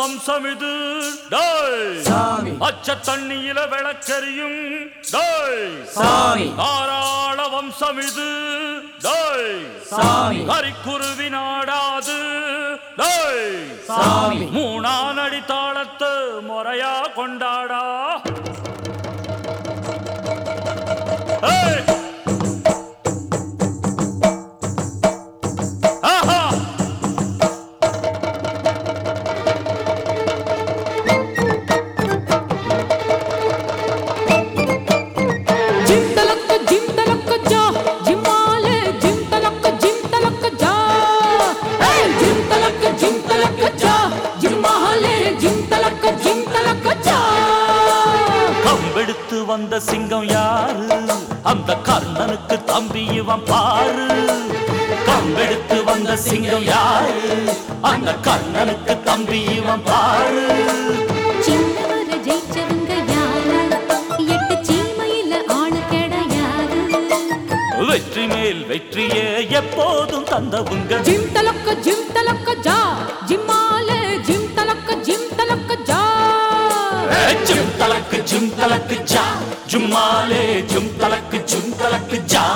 வம்சம் இது டேய் சாமி அச்ச தண்ணியில விளக்கெரியும் டேய் சாமி தாராள வம்சம் இது டேய் சாமி கரிக்குருவி நாடாது டேய் சாமி மூணானடி தாளத்து முறையா கொண்டாடா ஏய்! ஆஹா! జిమ్ తలక్క జిమ్ తలక్క జా జిమ్మాలే జిమ్ తలక్క జిమ్ తలక్క జా ఏయ్ జిమ్ తలక్క జిమ్ తలక్క జా జిమ్మాలే జిమ్ తలక్క జిమ్ తలక్క జా கம்பெடுத்து வந்த சிங்கம் யாரு அந்த கர்ணனுக்கு தம்பி இவன் பாரு கம்பெடுத்து வந்த சிங்கம் யாரு அந்த கர்ணனுக்கு தம்பி இவன் பாரு சின்னவர ஜெயிச்சவங்க யாரு எட்டு சீமையில ஆளு கிடையாது வெற்றி மேல் வெற்றியே எப்போதும் தந்தவுங்க జిమ్ తలక్క జిమ్ తలక్క జా జిమ్మాలే జిమ్ తలక్క జిమ్ తలక్క జా ஜும் தலக்கு ஜும் தலக்கு ஜா ஜும்மாலே ஜும் தலக்கு ஜும் தலக்கு ஜா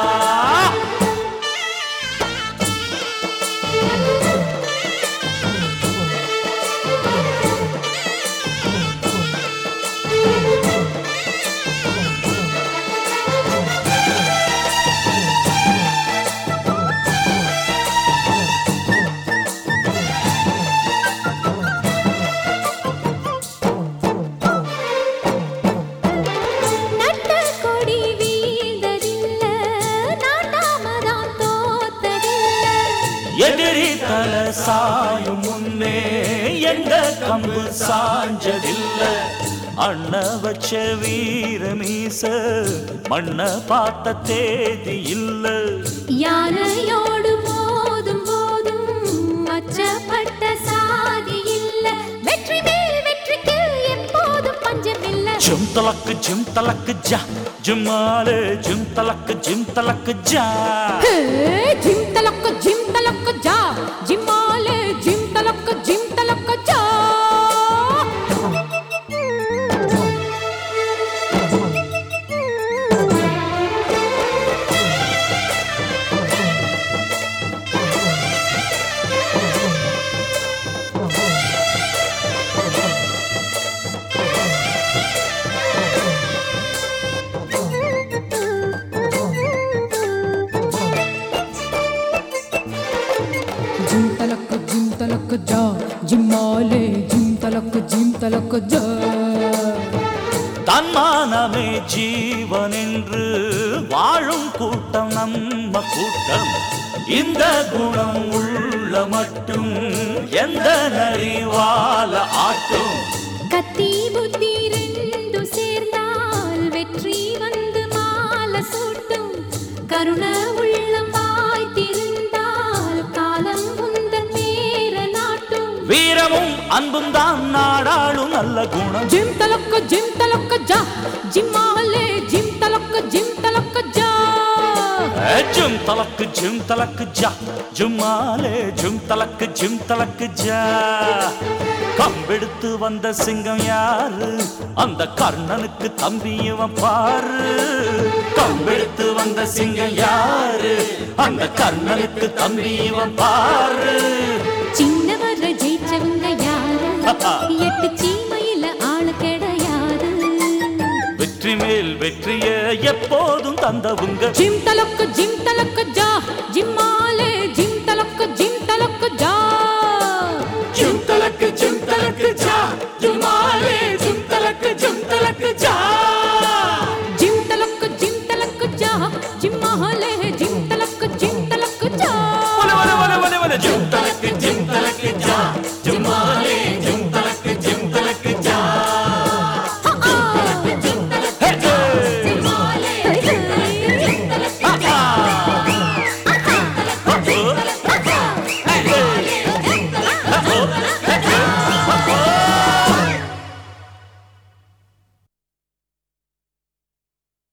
நட்ட கொடி வீழ்ந்ததில்ல நாட்டாமதான் தோத்ததில்ல எதிரி தல சாயும் முன்னே எங்க கம்பு சாஞ்சதில்ல அண்ண வச்ச வீர மீச மண்ண பார்த்த தேதி இல்ல யானையோடு மோதும் போதும் அச்சப்பட்ட சாதி இல்ல வெற்றி மேல் வெற்றிக்கு எப்போதும் பஞ்சமில்ல ஜும் தலக்கு ஜும் தலக்கு ஜா ஜும்மாலே ஜும் தலக்கு ஜும் தலக்கு ஜா హే జిమ్ తలక్క జిమ్ తలక్క జా జిమ్మాలే జిమ్ తలక్క జిమ్ తలక్క జా జిమ్ తలక్క జిమ్ తలక్క జా జిమ్మాలే జిమ్ తలక్క జిమ్ తలక్క జా தன்மானமே ஜீவன் என்று வாழும் கூட்டம் நம்ம கூட்டம் இந்த குணம் உள்ள மட்டும் எந்த நரிவால ஆட்டும் கத்தி புத்தி ரெண்டும் சேர்ந்தால் வெற்றி வந்து மாலை சூட்டும் கருண உள்ளம் வாய்த்திருந்தால் காலம் உந்தன் பேர நாட்டும் வீரமும் அன்பும் தான் நாடாளும் நல்ல குணம் జిమ్ తలక్క జిమ్ తలక్క జా జిమ్మాలే జిమ్ తలక్క జిమ్ తలక్క జా ஜும் தலக்கு ஜும் தலக்கு ஜா ஜும்மாலே ஜும் தலக்கு ஜும் தலக்கு ஜா கம்பெடுத்து வந்த சிங்கம் யாரு அந்த கர்ணனுக்கு தம்பி இவன் பாரு கம்பெடுத்து வந்த சிங்கம் யாரு அந்த கர்ணனுக்கு தம்பி இவன் பாரு சின்னவர ஜெயிச்சவங்க யாரு எட்டு சீமையில ஆளு கிடையாது வெற்றி மேல் வெற்றியே எப்போதும் தந்தவுங்க జిమ్ తలక్క జిమ్ తలక్క జా జిమ్మాలే జిమ్ తలక్క జిమ్ తలక్క జా ஜும் தலக்கு ஜும் தலக்கு ஜா ஜும்மாலே ஜும் தலக்கு ஜும் தலக்கு ஜா జిమ్ తలక్క జిమ్ తలక్క జా జిమ్మాలే జిమ్